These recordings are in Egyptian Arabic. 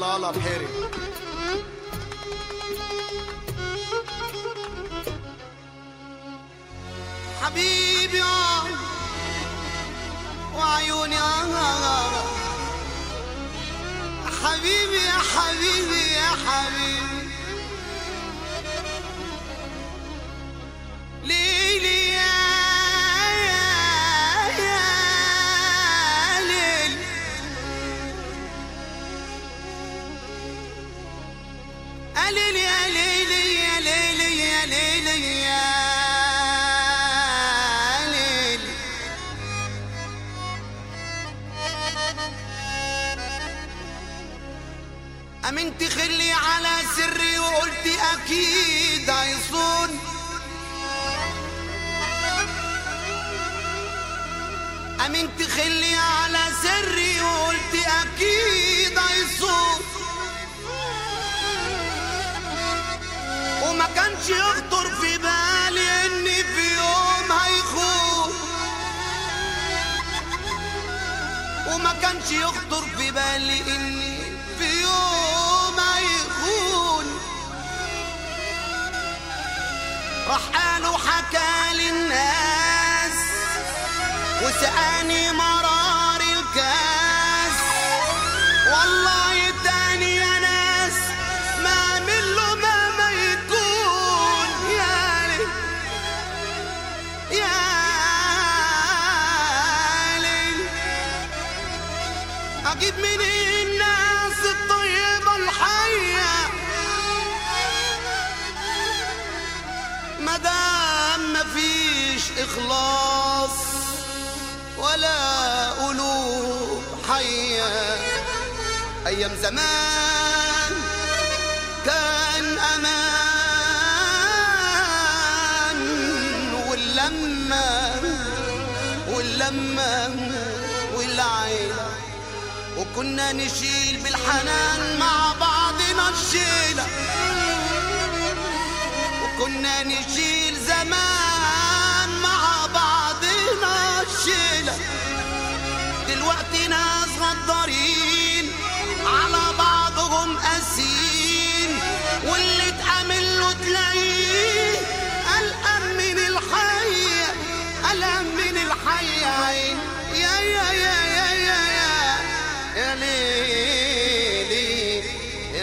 لالا بحيري حبيبي آه وعيوني آه حبيبي يا حبيبي يا حبيبي ليلي يا يا يا ليل يا ليل يا ليل يا ليل يا ليل يا ليل أمنت خلي على سري وقلت أكيد هيصون أمنت خلي على سري وقلت أكيد هيصون وما كانش يخطر في بالي إني في يوم هيخون وما كانش يخطر في بالي إني في يوم هيخون راح قالوا حكى للناس وسقاني مرار الكاس والله تاني يا ناس ما اعمل له مهما يكون يا ليل يا ليل اجيب من الناس الطيبه الحيه مدام مفيش اخلاص ولا قلوب حيه ايام زمان كان امان واللمه واللمه والعيله وكنا نشيل بالحنان مع بعضنا الشيله وكنا نشيل زمان مع بعضنا الشيلة دلوقتي ناس غدارين على بعضهم قاسيين واللي اتعمل له تلاقيه قلقان من الحية قلقان من الحية عين يا يا يا يا يا يا يا ليلي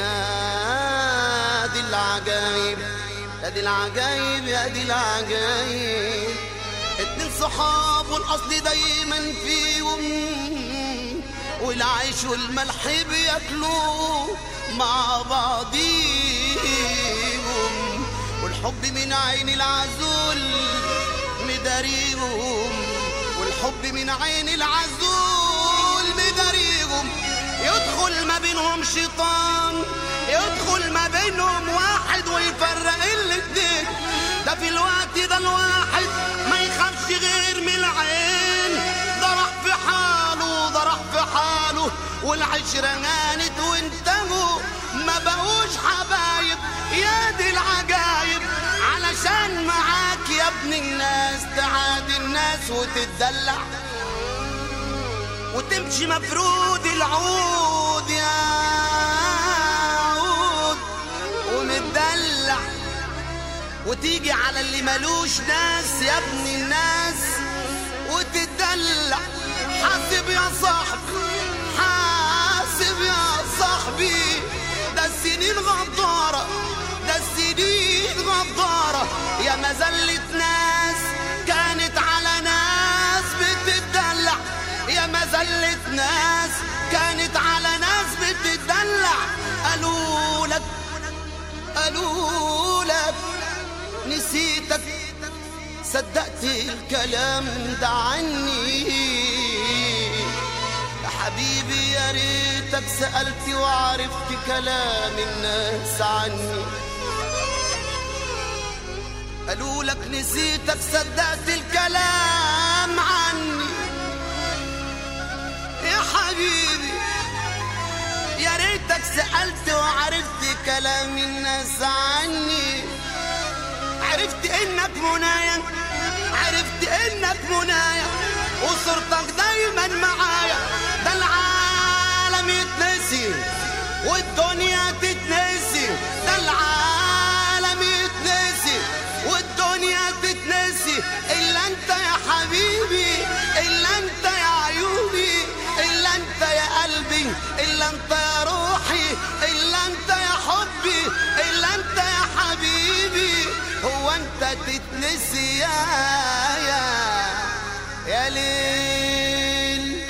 يا دي العجايب يا دي العجايب يا دي العجايب اتنين صحاب والاصل دايما فيهم والعيش والملح بياكلوا مع بعضيهم والحب من عين العزول مداريهم والحب من عين العزول مداريهم يدخل ما بينهم شيطان يدخل ما بينهم واحد ويفرق الاتنين ده في الوقت ده الواحد ما يخافش غير من العين ده راح في حاله ده راح في حاله والعشرة غانت وانتهوا ما بقوش حبايب يا دي العجايب علشان معاك يا ابن الناس تعادي الناس وتتدلع وتمشي مفرود العود يا عود ومتدلع وتيجي على اللي ملوش ناس يا ابن الناس وتتدلع حاسب يا صاحبي حاسب يا صاحبي ده السنين غدارة ده السنين غدارة يا مزلة ناس كانت على ناس بتتدلع يا مزلة ناس كانت على ناس بتتدلع قالوا لك قالوا لك نسيتك صدقت الكلام ده عني يا حبيبي يا ريتك سألت وعرفت كلام الناس عني قالوا لك نسيتك صدقت الكلام عني يا حبيبي يا ريتك سألت وعرفت كلام الناس عني عرفت انك منايا عرفت انك منايا وصورتك دايما معايا ده العالم يتنسي والدنيا تتنسي ده العالم يتنسي والدنيا تتنسي الا انت يا حبيبي الا انت يا عيوني الا انت يا قلبي الا انت يا روحي الا انت يا حبي الا انت يا حبيبي هو انت تتنسي يا يا يا ليل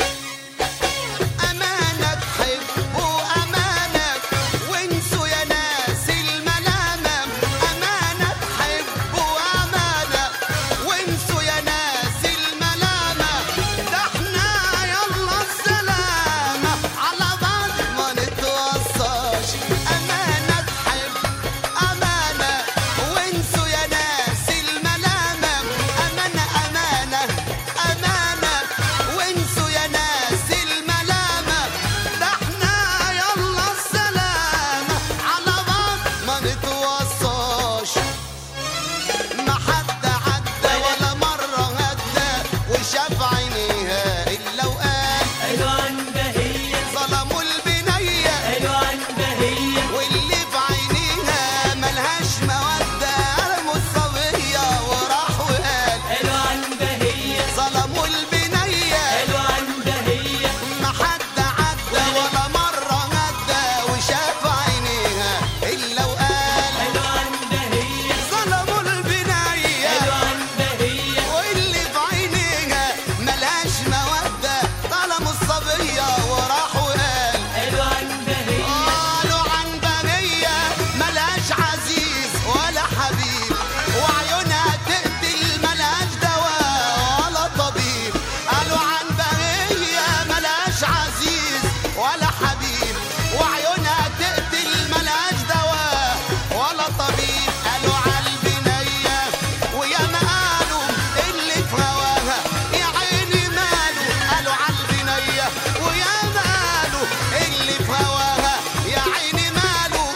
أمانة تحبوا أمانة وانسوا يا ناس الملامة أمانة تحبوا أمانة وانسوا يا ناس الملامة ده احنا يلا السلامة على بعض ما نتوصاش أمانة تحب أمانة وانسوا يا ناس الملامة أمانة أمانة أمانة وانسوا يا ناس الملامة ده احنا يلا السلامة على بعض ما نتوصاش ما حد عدى ولا مرة هدى وشاف عينيها إلا وقال قالوا عن بهية ظلموا البنية قالوا عن بهية واللي في عينيها ملهاش مودة رموا الصبية وراح وقال قالوا عن بهية ظلموا البنية قالوا عن بهية ما حد عدى ولا مرة هدى وشاف عينيها إلا وقال قالوا عن بهية ظلموا البنية قالوا عن بهية واللي في عينيها ملهاش مودة ظلموا الصبية وراح وقال قالوا عن بهية قالوا عن بنية ملهاش عزيز ولا حبيب وعيونها تقتل ملهاش دواء ولا طبيب قالوا عن بنية ملهاش عزيز ولا حبيب وعيونها تقتل ملهاش دواء ولا طبيب قالوا عن البنية ويا ما قالوا اللي في هواها يا عيني ماله قالوا عن البنية ويا ما قالوا اللي في هواها يا عيني ماله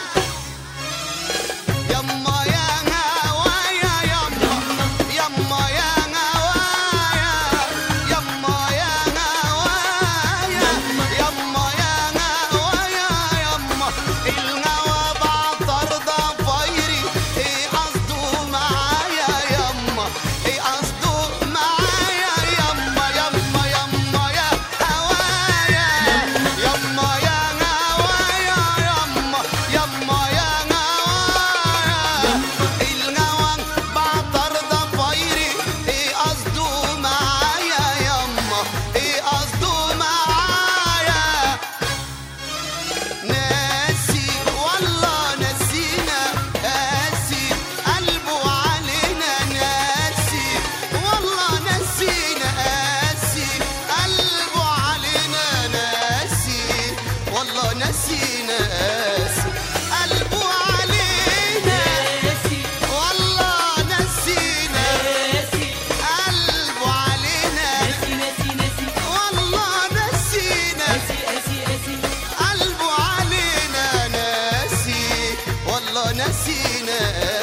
يما يا هوايا يما يما يا هوايا يما يا هوايا يما يا هوايا يما الهوى بعطر ضفايري ايه قصده معايا يما ايه قصده معايا يما يما يما يا هوايا يما يا هوايا يما يما يا هوايا الهوى بعطر ضفايري ايه قصده معايا يما ايه قصده معايا ناسي والله نسينا قاسي قلبه علينا ناسي والله نسينا قاسي قلبه علينا ناسي والله نسينا قاسي قلبه علينا ناسي والله نسينا ناسي قلبه علينا ناسي ناسي ناسي والله نسينا ناسي ناسي ناسي قلبه علينا ناسي والله نسينا